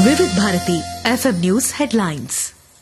వివిధ Bharati FM news headlines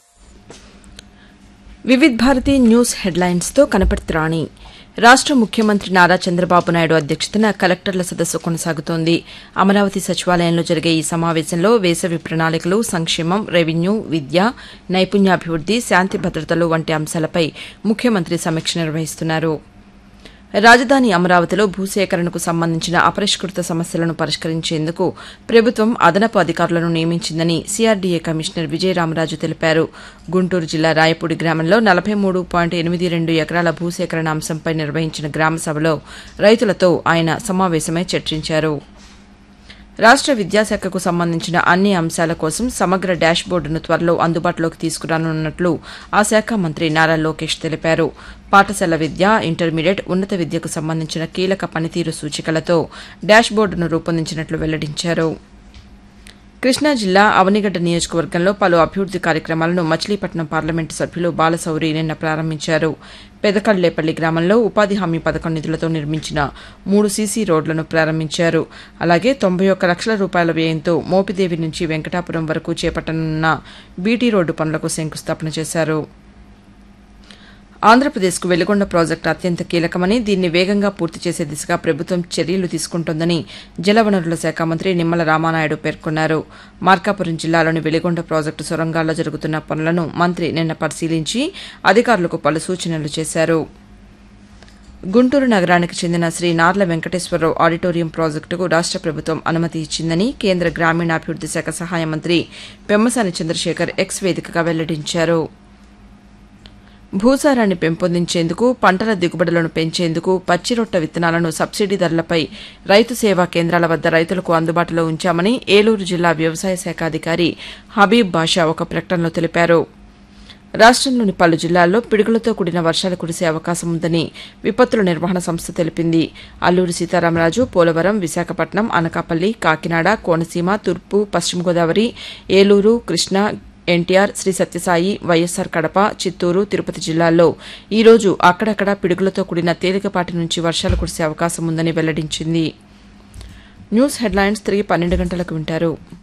Vividh Bharati news హెడ్లైన్స్తో కనపర్తి రాణి రాష్ట ముఖ్యమంత్రి నారా చంద్రబాబు నాయుడు అధ్యక్షతన కలెక్టర్ల సదస్సు కొనసాగుతోంది అమరావతి సచివాలయంలో జరిగే ఈ సమావేశంలో వేసవి ప్రణాళికలు సంక్షేమం రెవెన్యూ విద్య నైపుణ్యాభివృద్ది శాంతి భద్రతలు వంటి అంశాలపై ముఖ్యమంత్రి సమీక్ష నిర్వహిస్తున్నారు రాజధాని అమరావతిలో భూసేకరణకు సంబంధించిన అపరిష్కృత సమస్యలను పరిష్కరించేందుకు ప్రభుత్వం అదనపు అధికారులను నియమించిందని సీఆర్డీఏ కమిషనర్ విజయరామరాజు తెలిపారు గుంటూరు జిల్లా రాయపూడి గ్రామంలో నలభై మూడు పాయింట్ ఎనిమిది రెండు ఎకరాల భూసేకరణ అంశంపై నిర్వహించిన గ్రామ సభలో రైతులతో ఆయన సమావేశమై చర్చించారు రాష్ట విద్యాశాఖకు సంబంధించిన అన్ని అంశాల కోసం సమగ్ర డాష్ బోర్డును త్వరలో అందుబాటులోకి తీసుకురానున్నట్లు ఆ శాఖ మంత్రి నారా లోకేష్ తెలిపారు పాఠశాల విద్య ఇంటర్మీడియట్ ఉన్నత విద్యకు సంబంధించిన కీలక పనితీరు సూచికలతో డాష్ బోర్డును రూపొందించినట్లు వెల్లడించారు కృష్ణా జిల్లా అవనిగడ్డ నియోజకవర్గంలో పలు అభివృద్ది కార్యక్రమాలను మచిలీపట్నం పార్లమెంటు సభ్యులు బాలశౌరి నిన్న ప్రారంభించారు పెదకళ్లేపల్లి గ్రామంలో ఉపాధి హామీ పథకం నిధులతో నిర్మించిన మూడు సీసీ రోడ్లను ప్రారంభించారు అలాగే తొంభై ఒక్క లక్షల రూపాయల వ్యయంతో మోపిదేవి నుంచి వెంకటాపురం వరకు చేపట్టనున్న బీటీ రోడ్డు పనులకు శంకుస్థాపన చేశారు ఆంధ్రప్రదేశ్కు వెలుగొండ ప్రాజెక్టు అత్యంత కీలకమని దీన్ని వేగంగా పూర్తి చేసే దిశగా ప్రభుత్వం చర్యలు తీసుకుంటోందని జలవనరుల శాఖ మంత్రి నిమ్మల రామానాయుడు పేర్కొన్నారు మార్కాపురం జిల్లాలోని వెలిగొండ ప్రాజెక్టు సొరంగాల్లో జరుగుతున్న పనులను మంత్రి నిన్న పరిశీలించి అధికారులకు పలు సూచనలు చేశారు గుంటూరు నగరానికి చెందిన శ్రీ నార్ల వెంకటేశ్వరరావు ఆడిటోరియం ప్రాజెక్టుకు రాష్ట ప్రభుత్వం అనుమతి ఇచ్చిందని కేంద్ర గ్రామీణాభివృద్ది శాఖ సహాయ మంత్రి పెమ్మసాని చంద్రశేఖర్ ఎక్స్ వేదికగా వెల్లడించారు భూసారాన్ని పెంపొందించేందుకు పంటల దిగుబడులను పెంచేందుకు పచ్చిరొట్ట విత్తనాలను సబ్సిడీ ధరలపై రైతు సేవా కేంద్రాల వద్ద రైతులకు అందుబాటులో ఉంచామని ఏలూరు జిల్లా వ్యవసాయ శాఖ అధికారి హబీబ్ బాషా ఒక ప్రకటనలో తెలిపారు రాష్టంలోని పలు జిల్లాల్లో పిడుగులతో కూడిన వర్షాలు కురిసే అవకాశం ఉందని విపత్తుల నిర్వహణ సంస్థ తెలిపింది అల్లూరి సీతారామరాజు పోలవరం విశాఖపట్నం అనకాపల్లి కాకినాడ కోనసీమ తూర్పు పశ్చిమ గోదావరి ఏలూరు కృష్ణా ఎన్టీఆర్ శ్రీ సత్యసాయి వైఎస్సార్ కడప చిత్తూరు తిరుపతి జిల్లాల్లో ఈ రోజు అక్కడక్కడ పిడుగులతో కూడిన తేలికపాటి నుంచి వర్షాలు కురిసే అవకాశం ఉందని వెల్లడించింది న్యూస్ హెడ్లైన్స్ తిరిగి పన్నెండు గంటలకు వింటారు